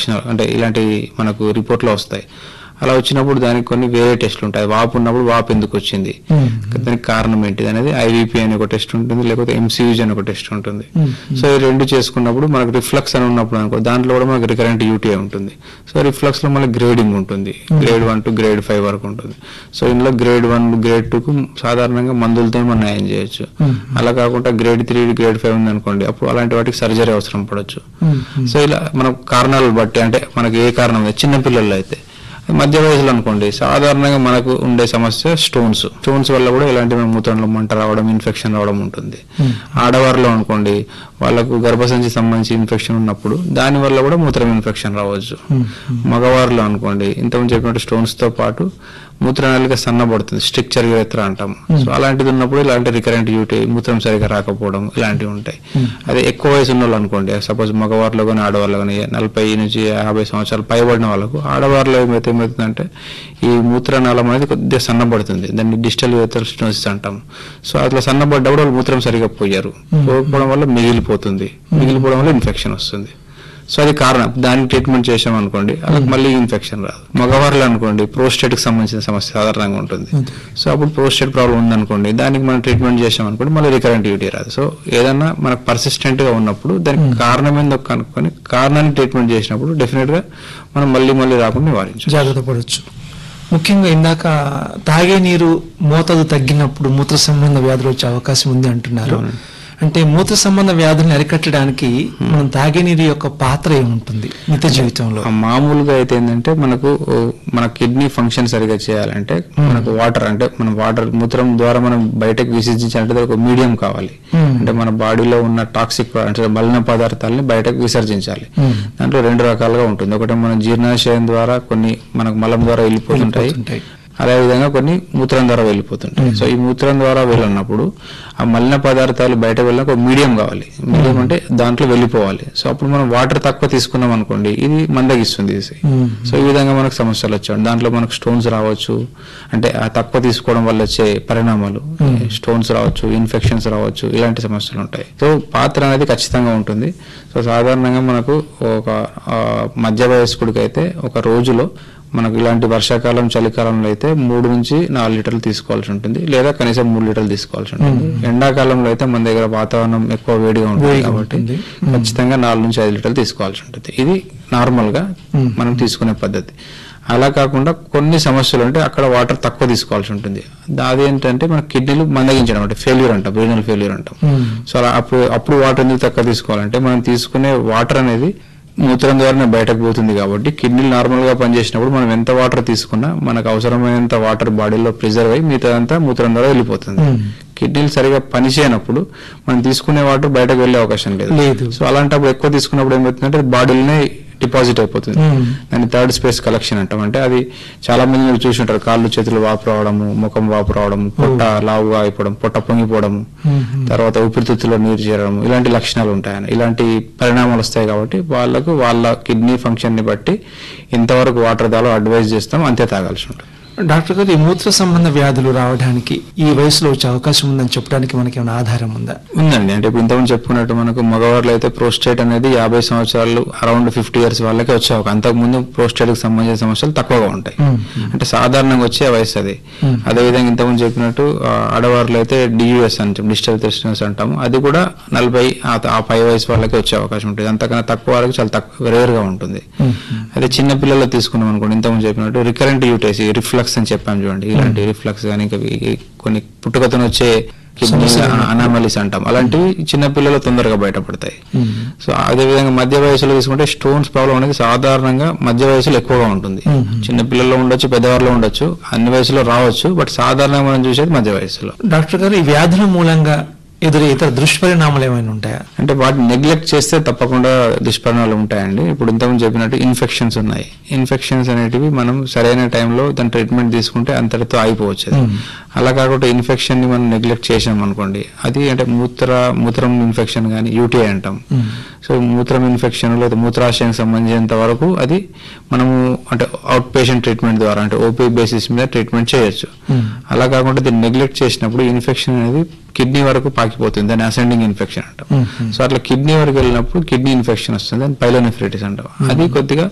లక్షణాలు అంటే ఇలాంటి మనకు రిపోర్ట్లో వస్తాయి అలా వచ్చినప్పుడు దానికి కొన్ని వేరే టెస్ట్లు ఉంటాయి వాపు ఉన్నప్పుడు వాపు ఎందుకు వచ్చింది మ్మ్. దానికి కారణం ఏంటిది అనేది ఐవీపీ అనే ఒక టెస్ట్ ఉంటుంది లేకపోతే ఎంసీయూజ్ అని ఒక టెస్ట్ ఉంటుంది మ్మ్. సో ఈ రెండు చేసుకున్నప్పుడు మనకు రిఫ్లక్స్ అని ఉన్నప్పుడు అనుకో దాంట్లో కూడా మనకు రికరెంట్ యూటీఐ ఉంటుంది సో రిఫ్లక్స్ లో మళ్ళీ గ్రేడింగ్ ఉంటుంది grade one to grade five వరకు ఉంటుంది సో ఇందులో గ్రేడ్ వన్ గ్రేడ్ టూ కు సాధారణంగా మందులతో మనం న్యాయం చేయొచ్చు మ్మ్. అలా కాకుండా గ్రేడ్ త్రీ గ్రేడ్ ఫైవ్ ఉంది అనుకోండి అప్పుడు అలాంటి వాటికి సర్జరీ అవసరం పడవచ్చు మ్మ్. సో ఇలా మన కారణాలు బట్టి అంటే మనకి ఏ కారణం లేదు. చిన్న పిల్లల్లో అయితే మధ్య వయసులో అనుకోండి సాధారణంగా మనకు ఉండే సమస్య స్టోన్స్ స్టోన్స్ వల్ల కూడా ఇలాంటి మన మూత్రంలో మంట రావడం ఇన్ఫెక్షన్ రావడం ఉంటుంది మ్మ్. ఆడవారిలో అనుకోండి వాళ్ళకు గర్భసంచి సంబంధించి ఇన్ఫెక్షన్ ఉన్నప్పుడు దాని వల్ల కూడా మూత్రం ఇన్ఫెక్షన్ రావచ్చు మ్మ్. మగవారిలో అనుకోండి ఇంతకుముందు చెప్పినట్టు స్టోన్స్ తో పాటు మూత్రనాళిక సన్నబడుతుంది స్ట్రిక్చర్ యూరెత్ర అంటాం సో అలాంటిది ఉన్నప్పుడు ఇలాంటి రికరెంట్ యూటీ మూత్రం సరిగా రాకపోవడం ఇలాంటివి ఉంటాయి అదే ఎక్కువ వయసు ఉన్న వాళ్ళు అనుకోండి సపోజ్ మగవారిలో కానీ ఆడవాళ్ళు కానీ నలభై నుంచి యాభై సంవత్సరాలు పైబడిన వాళ్ళకు ఆడవారిలో ఏమైతే ఏమవుతుందంటే ఈ మూత్రనాళం అనేది కొద్దిగా సన్నబడుతుంది దాన్ని డిజిటల్ యూథర్స్టోసిస్ అంటాం సో అట్లా సన్నబడ్డప్పుడు వాళ్ళు మూత్రం సరిగా పోయారు పోకపోవడం వల్ల మిగిలిపోతుంది మిగిలిపోవడం వల్ల ఇన్ఫెక్షన్ వస్తుంది సో అది కారణం దానికి ట్రీట్మెంట్ చేసాం అనుకోండి వాళ్ళకి మళ్ళీ ఇన్ఫెక్షన్ రాదు మగవారిలో అనుకోండి ప్రోస్టేట్ కి సంబంధించిన సమస్య సాధారణంగా ఉంటుంది అదే. సో అప్పుడు ప్రోస్టేట్ ప్రాబ్లం ఉందనుకోండి దానికి మనం ట్రీట్మెంట్ చేసాం అనుకోండి మళ్ళీ రికరెంట్ యూటీ రాదు సో ఏదన్నా మనకు పర్సిస్టెంట్ గా ఉన్నప్పుడు దానికి కారణం ఏందో కనుక్కొని కారణాన్ని ట్రీట్మెంట్ చేసినప్పుడు డెఫినెట్ గా మనం మళ్ళీ మళ్ళీ రాకుండా నివారించాలి జాగ్రత్త పడవచ్చు ముఖ్యంగా ఇందాక తాగే నీరు మోతాదు తగ్గినప్పుడు మూత్ర సంబంధ వ్యాధులు వచ్చే అవకాశం ఉంది అంటున్నారు అంటే మూత్ర సంబంధ వ్యాధులను అరికట్టడానికి మనం తాగే నీరు యొక్క పాత్ర ఏముంటుంది నిత్య జీవితంలో ఆ మామూలుగా అయితే ఏంటంటే మనకు ఓ, మన కిడ్నీ ఫంక్షన్ సరిగా చేయాలంటే మనకు వాటర్ అంటే మన వాటర్ మూత్రం ద్వారా మనం బయటకు విసర్జించాలంటే దానికి ఒక మీడియం కావాలి Hmm. అంటే మన బాడీలో ఉన్న టాక్సిక్ అంటే మలిన పదార్థాలని బయటకు విసర్జించాలి Hmm. దాంట్లో రెండు రకాలుగా ఉంటుంది ఒకటి మన జీర్ణాశయం ద్వారా కొన్ని మనకు మలం ద్వారా వెళ్ళిపోతుంటాయి వెళ్ళిపోతుంటాయి. అదే విధంగా కొన్ని మూత్రం ద్వారా వెళ్ళిపోతుంటాయి సో ఈ మూత్రం ద్వారా వెళ్ళినప్పుడు ఆ మలిన పదార్థాలు బయట వెళ్ళిన ఒక మీడియం కావాలి మీడియం అంటే దాంట్లో వెళ్ళిపోవాలి సో అప్పుడు మనం వాటర్ తక్కువ తీసుకున్నాం అనుకోండి ఇది మందగిస్తుంది ఇది. మ్మ్. సో ఈ విధంగా మనకు సమస్యలు వచ్చాయి దాంట్లో మనకు స్టోన్స్ రావచ్చు అంటే ఆ తక్కువ తీసుకోవడం వల్ల వచ్చే పరిణామాలు స్టోన్స్ రావచ్చు ఇన్ఫెక్షన్స్ రావచ్చు ఇలాంటి సమస్యలు ఉంటాయి సో పాత్ర అనేది ఖచ్చితంగా ఉంటుంది సో సాధారణంగా మనకు ఒక ఆ, మధ్య వయస్కుడికి అయితే ఒక రోజులో మనకు ఇలాంటి వర్షాకాలం చలికాలంలో అయితే మూడు నుంచి నాలుగు లీటర్లు తీసుకోవాల్సి ఉంటుంది లేదా కనీసం మూడు లీటర్లు తీసుకోవాల్సి ఉంటుంది ఎండాకాలంలో అయితే మన దగ్గర వాతావరణం ఎక్కువ వేడిగా ఉంటుంది వేడిగా కాబట్టి ఉంటుంది. ఖచ్చితంగా నాలుగు నుంచి ఐదు లీటర్లు తీసుకోవాల్సి ఉంటుంది ఇది నార్మల్ గా మ్మ్. మనం తీసుకునే పద్ధతి అలా కాకుండా కొన్ని సమస్యలు ఉంటే అక్కడ వాటర్ తక్కువ తీసుకోవాల్సి ఉంటుంది దా- అదేంటంటే మన కిడ్నీలు మందగించడం అంటే ఫెయిల్యూర్ అంటాం రీనల్ ఫెయిల్యూర్ అంటాం మ్మ్. సో అలా అప్పుడు అప్పుడు వాటర్ ఎందుకు తక్కువ తీసుకోవాలంటే మనం తీసుకునే వాటర్ అనేది మూత్రం ద్వారానే బయటకు పోతుంది కాబట్టి కిడ్నీలు నార్మల్ గా పనిచేసినప్పుడు మనం ఎంత వాటర్ తీసుకున్నా మనకు అవసరమైనంత వాటర్ బాడీలో ప్రిజర్వ్ అయ్యి మిగతాదంతా మూత్రం ద్వారా వెళ్ళిపోతుంది మ్మ్. కిడ్నీలు సరిగా పనిచేయనప్పుడు మనం తీసుకునే వాటర్ బయటకు వెళ్ళే అవకాశం లేదు లేదు. సో అలాంటప్పుడు ఎక్కువ తీసుకున్నప్పుడు ఏమవుతుందంటే బాడీలోనే డిపాజిట్ అయిపోతుంది మ్మ్. దాన్ని థర్డ్ స్పేస్ కలెక్షన్ అంటాం అంటే అది చాలా మంది మీరు చూసి ఉంటారు కాళ్ళు చేతులు వాపు రావడము ముఖం వాపు రావడము పొట్ట లావుగా అయిపోవడం పొట్ట పొంగిపోవడము మ్మ్. తర్వాత ఊపిరితిత్తులో నీరు చేరడం ఇలాంటి లక్షణాలు ఉంటాయని ఇలాంటి పరిణామాలు వస్తాయి కాబట్టి వాళ్ళకు వాళ్ళ కిడ్నీ ఫంక్షన్ ని బట్టి ఎంతవరకు వాటర్ దాలో అడ్వైజ్ చేస్తాం అంతే తాగాల్సి ఉంటుంది డాక్టర్ గారు ఈ మూత్ర సంబంధ వ్యాధులు రావడానికి ఈ వయసులో వచ్చే అవకాశం ఉందని చెప్పడానికి మనకి ఏమైనా ఆధారం ఉందా ఉందండి అంటే ఇప్పుడు ఇంతకుముందు చెప్పుకున్నట్టు మనకు మగవారిలో అయితే ప్రోస్టేట్ అనేది యాభై సంవత్సరాలు అరౌండ్ ఫిఫ్టీ ఇయర్స్ వాళ్ళకే వచ్చే అవకాశం అంతకుముందు ప్రోస్టేట్ కి సంబంధించిన సమస్యలు తక్కువగా ఉంటాయి మ్మ్. అంటే సాధారణంగా వచ్చే వయసు అది మ్మ్. అదేవిధంగా ఇంతకుముందు చెప్పినట్టు ఆ, ఆడవారిలో అయితే డియుఎస్ అని డిజిటల్ టెస్టినస్ అంటాము అది కూడా నలభై ఆ ఆ పై వయసు వాళ్ళకి వచ్చే అవకాశం ఉంటుంది అంతకన్నా తక్కువ వాళ్ళకి చాలా తక్కువ రేర్ గా ఉంటుంది మ్మ్. అదే చిన్న పిల్లలు తీసుకున్నాం అనుకోండి ఇంతకుముందు చెప్పినట్టు రికరెంట్ యూటేసి రిఫ్లక్స్ అని చెప్పాం చూడండి ఇలాంటి రిఫ్లక్స్ కానీ ఇంకా ఈ- కొన్ని పుట్టుకతో వచ్చే కిడ్నీ అనామలీస్ అంటాం అలాంటివి చిన్న పిల్లలు తొందరగా బయటపడతాయి మ్మ్. సో అదే విధంగా మధ్య వయసులో తీసుకుంటే స్టోన్స్ ప్రాబ్లం అనేది సాధారణంగా మధ్య వయసులో ఎక్కువగా ఉంటుంది మ్మ్. చిన్న పిల్లల్లో ఉండొచ్చు పెద్దవారిలో ఉండొచ్చు అన్ని వయసులో రావచ్చు బట్ సాధారణంగా మనం చూసేది మధ్య వయసులో డాక్టర్ గారు ఈ వ్యాధుల మూలంగా ఎదురు ఇతర దుష్పరిణామాలు ఏమైనా ఉంటాయా అంటే వాటిని నెగ్లెక్ట్ చేస్తే తప్పకుండా దుష్పరిణామాలు ఉంటాయండి ఇప్పుడు ఇంతకుముందు చెప్పినట్టు ఇన్ఫెక్షన్స్ ఉన్నాయి ఇన్ఫెక్షన్స్ అనేటివి మనం సరైన టైంలో దాని ట్రీట్మెంట్ తీసుకుంటే అంతటితో ఆగిపోవచ్చు అది. మ్మ్. అలా కాకుండా ఇన్ఫెక్షన్ ని మనం నెగ్లెక్ట్ చేసాం అనుకోండి అది అంటే మూత్ర మూత్రం ఇన్ఫెక్షన్ కానీ యూటీఐ అంటాం మ్మ్. సో మూత్రం ఇన్ఫెక్షన్ లేదా మూత్రాశయానికి సంబంధించినంత వరకు అది మనము అంటే అవుట్ పేషెంట్ ట్రీట్మెంట్ ద్వారా అంటే ఓపీ బేసిస్ మీద ట్రీట్మెంట్ చేయొచ్చు మ్మ్. అలా కాకుండా దీన్ని నెగ్లెక్ట్ చేసినప్పుడు ఇన్ఫెక్షన్ అనేది కిడ్నీ వరకు పాకిపోతుంది దాన్ని అసెండింగ్ ఇన్ఫెక్షన్ అంటాం మ్మ్. సో అట్లా కిడ్నీ వరకు వెళ్ళినప్పుడు కిడ్నీ ఇన్ఫెక్షన్ వస్తుంది దాన్ని పైలోనెఫ్రైటిస్ అంటాం అది కొద్దిగా